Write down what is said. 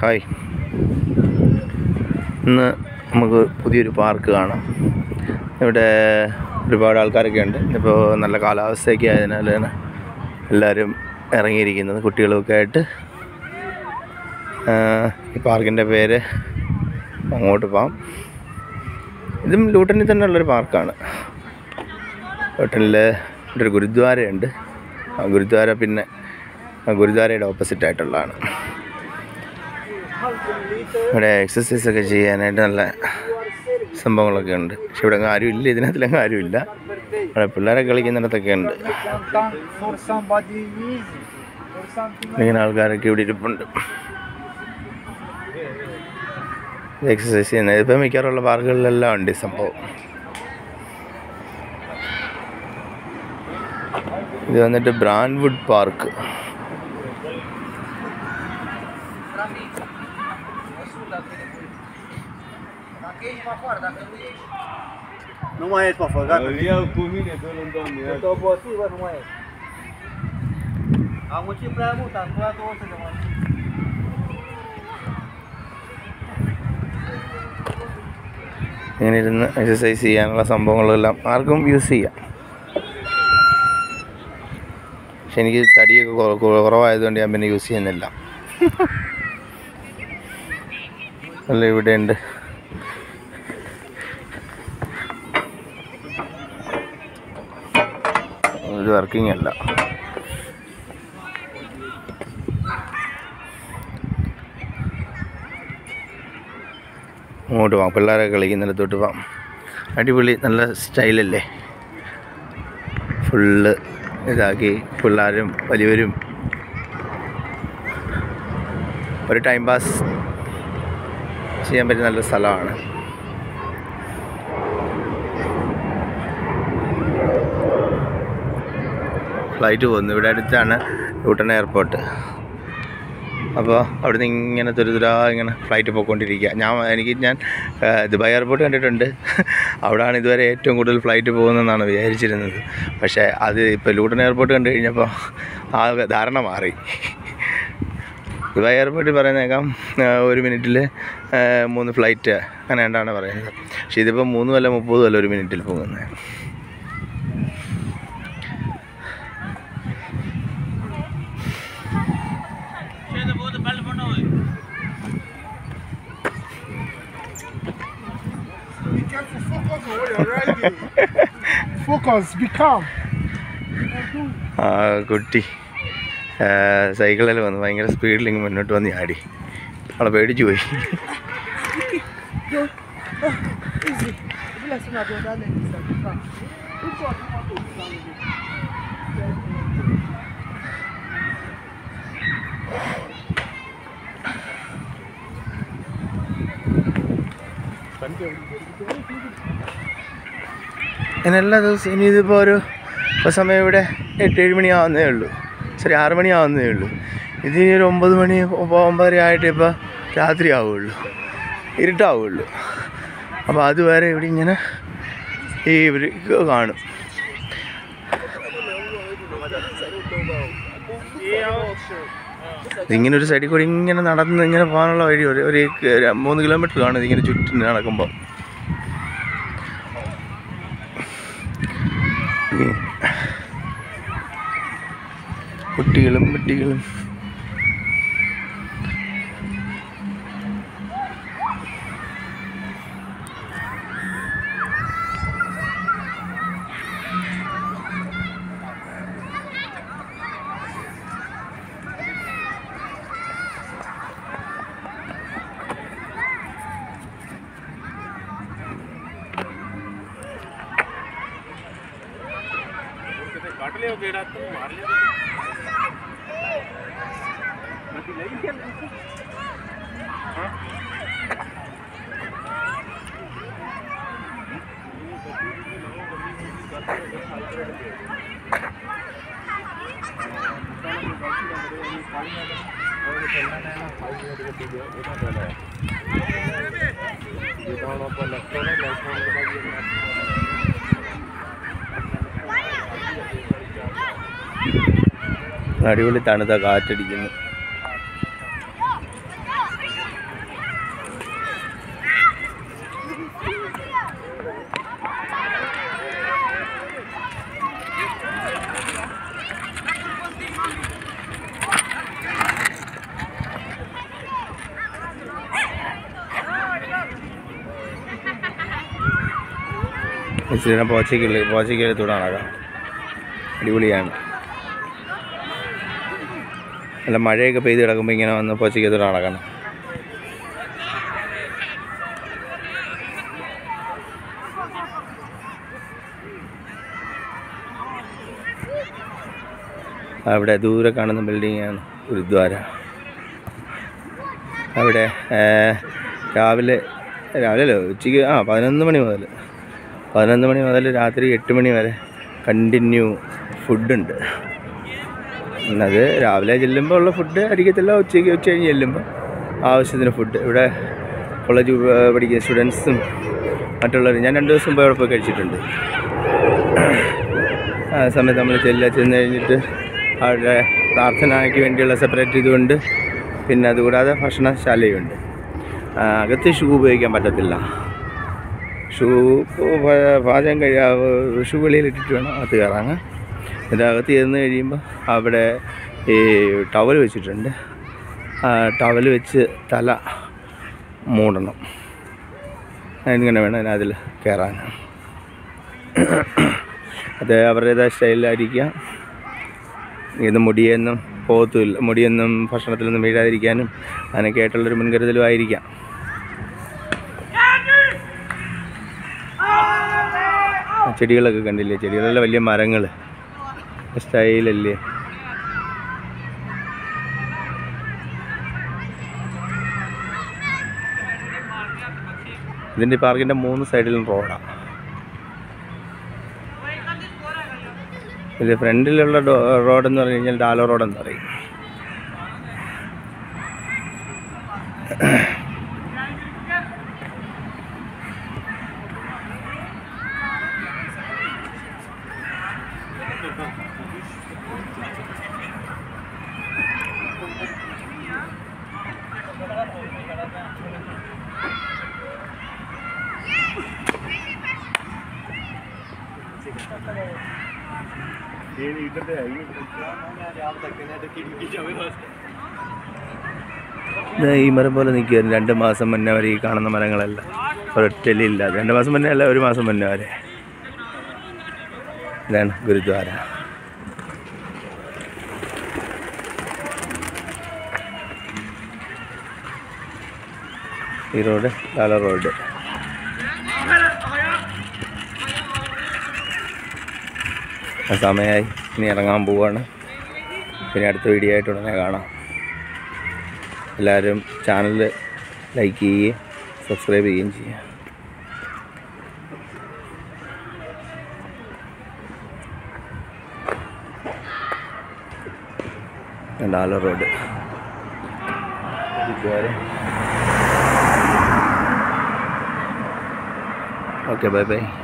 Hi ഇന്ന് നമുക്ക് പുതിയൊരു പാർക്ക് കാണാം ഇവിടെ ഒരുപാട് ആൾക്കാരൊക്കെ ഉണ്ട് ഇപ്പോൾ നല്ല കാലാവസ്ഥയൊക്കെ ആയതിനാലാണ് എല്ലാവരും ഇറങ്ങിയിരിക്കുന്നത് കുട്ടികളൊക്കെ ആയിട്ട് ആ, ഈ പാർക്കിൻ്റെ പേര് അങ്ങോട്ട് പോകാം ഇതും ലൂട്ടനിൽ തന്നെ ഉള്ളൊരു പാർക്കാണ് ലൂട്ടനിൽ ഇവിടെ ഒരു ഗുരുദ്വാരയുണ്ട് ആ ഗുരുദ്വാര പിന്നെ ആ ഗുരുദ്വാരയുടെ ഓപ്പോസിറ്റ് ആയിട്ടുള്ളതാണ് ഇവിടെ എക്സസൈസ് ഒക്കെ ചെയ്യാനായിട്ട് നല്ല സംഭവങ്ങളൊക്കെ ഉണ്ട് പക്ഷെ ഇവിടെ അങ്ങ് ആരും ഇല്ല ഇതിനകത്തിലങ്ങ് ആരും ഇല്ല ഇവിടെ പിള്ളേരെ കളിക്കുന്നിടത്തൊക്കെ ഉണ്ട് for somebody easy or something ഇങ്ങനെ ആൾക്കാരൊക്കെ ഇവിടെ ഇരിപ്പുണ്ട് എക്സസൈസ് ചെയ്യുന്നത് ഇപ്പം മിക്കവാറുള്ള പാർക്കുകളിലെല്ലാം ഉണ്ട് ഈ സംഭവം ഇത് വന്നിട്ട് Brandwood park Nu mai ești pe fă, gata. Îl iau cu mine pe lângă mine. Te obosi, bă, nu mai ești. Am muncit prea mult, am durat 200 de mașini. ഇങ്ങനെ ഇരുന്ന് എക്സസൈസ് ചെയ്യാനുള്ള സംഭവങ്ങളെല്ലാം ആർക്കും യൂസ് ചെയ്യാം പക്ഷെ എനിക്ക് തടിയൊക്കെ കുറ- കുറ- കുറവായതുകൊണ്ട് ഞാൻ പിന്നെ യൂസ് ചെയ്യുന്നില്ല അല്ല ഇവിടെ ഉണ്ട് ഇത് വർക്കിംഗ് അല്ല അങ്ങോട്ട് പോകാം പിള്ളേരെ കളിക്കുന്നിടത്തോട്ട് പോകാം അടിപൊളി നല്ല സ്റ്റൈലല്ലേ ഫുള്ള് ഇതാക്കി പിള്ളേരും വലിയവരും ഒരു ടൈം പാസ് ചെയ്യാൻ പറ്റിയ നല്ല സ്ഥലമാണ് ഫ്ലൈറ്റ് പോകുന്നു ഇവിടെ അടുത്താണ് ലൂട്ടൺ എയർപോർട്ട് അപ്പോൾ അവിടുന്ന് ഇങ്ങനെ തുരുതുരാ ഇങ്ങനെ ഫ്ലൈറ്റ് പോയിക്കൊണ്ടിരിക്കുക ഞാൻ എനിക്ക് ഞാൻ ആ, ദുബായ് എയർപോർട്ട് കണ്ടിട്ടുണ്ട് അവിടെയാണ് ഇതുവരെ ഏറ്റവും കൂടുതൽ ഫ്ലൈറ്റ് പോകുന്നതെന്നാണ് വിചാരിച്ചിരുന്നത് പക്ഷേ അത് ഇപ്പോൾ ലൂട്ടൺ എയർപോർട്ട് കണ്ടു കഴിഞ്ഞപ്പോൾ ആ ധാരണ മാറി ദുബായ് എയർപോർട്ടിൽ പറയുന്നേക്കാം ആ, ഒരു മിനിറ്റിൽ മൂന്ന് ഫ്ലൈറ്റ് അങ്ങനെ കണ്ടാണ് പറയുന്നത് പക്ഷേ ഇതിപ്പോൾ മൂന്നും അല്ല മുപ്പതും അല്ല ഒരു മിനിറ്റിൽ പോകുന്നത് Be careful, focus on what you're riding. Focus, be calm. ആ കുട്ടി ആ, സൈക്കിളിൽ വന്ന് ഭയങ്കര സ്പീഡിൽ ഇങ്ങ് മുന്നോട്ട് വന്ന് ചാടി അവളെ പേടിച്ചു പോയി Easy. Be like saying I don't have any sense. Be calm. Which one you want to be calm with? അങ്ങനെ എല്ലാ ദിവസവും ഇനി ഇതിപ്പോൾ ഒരു ഇപ്പോൾ സമയം ഇവിടെ എട്ട് ഏഴ് മണിയാവുന്നേ ഉള്ളൂ സോറി ആറ് മണിയാവുന്നേ ഉള്ളൂ ഇത് ഇനി ഒരു ഒമ്പത് മണി ഒമ്പ- ഒമ്പതര ആയിട്ട് ഇപ്പോൾ രാത്രി ആവുള്ളൂ ഇരുട്ടാവുള്ളൂ അപ്പോൾ അതുവരെ ഇവിടെ ഇങ്ങനെ ഈ ഇവർ കാണും ഇങ്ങനെ ഒരു സൈഡിൽ കൂടി ഇങ്ങനെ നടന്ന് ഇങ്ങനെ പോകാനുള്ള വഴി ഒരു ഒരു ക- മൂന്ന് കിലോമീറ്റർ കാണും ഇതിങ്ങനെ ചുറ്റും നടക്കുമ്പോൾ ഈ കുട്ടികളും കുട്ടികളും അടിപൊളി തണുത്ത കാറ്റടിക്കുന്നു ഇച്ചിരി പോച്ചയ്ക്കുള്ളിൽ പോച്ചയ്ക്കകത്തൂടെ നടക്കാം അടിപൊളിയാണ് നല്ല മഴയൊക്കെ പെയ്ത് കിടക്കുമ്പോൾ ഇങ്ങനെ വന്ന് പോച്ചയ്ക്കകത്തൂടെ നടക്കണം അവിടെ ദൂരെ കാണുന്ന ബിൽഡിങ്ങാണ് ഗുരുദ്വാര അവിടെ ഏ, രാവിലെ രാവിലെ അല്ല ഉച്ചയ്ക്ക് ആ പതിനൊന്ന് മണി മുതൽ പതിനൊന്ന് മണി മുതൽ രാത്രി എട്ട് മണി വരെ കണ്ടിന്യൂ ഫുഡുണ്ട് അത് രാവിലെ ചെല്ലുമ്പോൾ ഉള്ള ഫുഡ് ആയിരിക്കത്തില്ല ഉച്ചയ്ക്ക് ഉച്ച കഴിഞ്ഞ് ചെല്ലുമ്പോൾ ആവശ്യത്തിന് ഫുഡ് ഇവിടെ കോളേജ് പഠിക്കുന്ന സ്റ്റുഡൻസും മറ്റുള്ളവർ ഞാൻ രണ്ട് ദിവസം പോയി അവിടെ പോയി കഴിച്ചിട്ടുണ്ട് ആ സമയത്ത് നമ്മൾ ചെല്ല ചെന്ന് കഴിഞ്ഞിട്ട് അവിടെ പ്രാർത്ഥനയ്ക്ക് വേണ്ടിയുള്ള സെപ്പറേറ്റ് ഇതുകൊണ്ട് പിന്നെ അതുകൂടാതെ ഭക്ഷണശാലയുണ്ട് ആ, അകത്ത് ഷൂ ഉപയോഗിക്കാൻ പറ്റത്തില്ല ഷൂ പ- പാചകം കഴിയാ ഷൂ വെളിയിലിട്ടിട്ട് വേണം അകത്ത് കയറാൻ എന്നിട്ട് അകത്ത് ചെന്ന് കഴിയുമ്പോൾ അവിടെ ഈ ടവൽ വെച്ചിട്ടുണ്ട് ആ ടവൽ വെച്ച് തല മൂടണം ഇങ്ങനെ വേണം അതിൽ കയറാൻ അത് അവരുടേതായ സ്റ്റൈലിലായിരിക്കാം ഇത് മുടിയൊന്നും പോകത്തുമില്ല മുടിയൊന്നും ഭക്ഷണത്തിലൊന്നും വീഴാതിരിക്കാനും അതിനൊക്കെ ആയിട്ടുള്ളൊരു മുൻകരുതലും ആയിരിക്കാം ആ ചെടികളൊക്കെ കണ്ടില്ലേ ചെടികളെല്ലാം വലിയ മരങ്ങൾ സ്റ്റൈലല്ലേ ഇതിൻ്റെ പാർക്കിൻ്റെ മൂന്ന് സൈഡിലും റോഡാണ് ഇത് ഫ്രണ്ടിലുള്ള ഡോ റോഡെന്ന് പറഞ്ഞു കഴിഞ്ഞാൽ ഡാലോ റോഡെന്ന് പറയും ഇത് ഈ മരം പോലെ നിൽക്കുകയായിരുന്നു രണ്ട് മാസം മുന്നേ വരെ ഈ കാണുന്ന മരങ്ങളെല്ലാം ഒരൊറ്റലില്ല രണ്ട് മാസം മുന്നേ അല്ല ഒരു മാസം മുന്നേ വരെ ഇതാണ് ഗുരുദ്വാര ഈ റോഡ് ലാല റോഡ് ആ സമയമായി ഇനി ഇറങ്ങാൻ പോവാണ് പിന്നെ അടുത്ത വീഡിയോ ആയിട്ട് ഉടനെ കാണാം എല്ലാവരും ചാനൽ ലൈക്ക് ചെയ്യുകയും സബ്സ്ക്രൈബ് ചെയ്യുകയും ചെയ്യുക ഡാലർ റോഡ് ഓക്കെ ബൈ ബൈ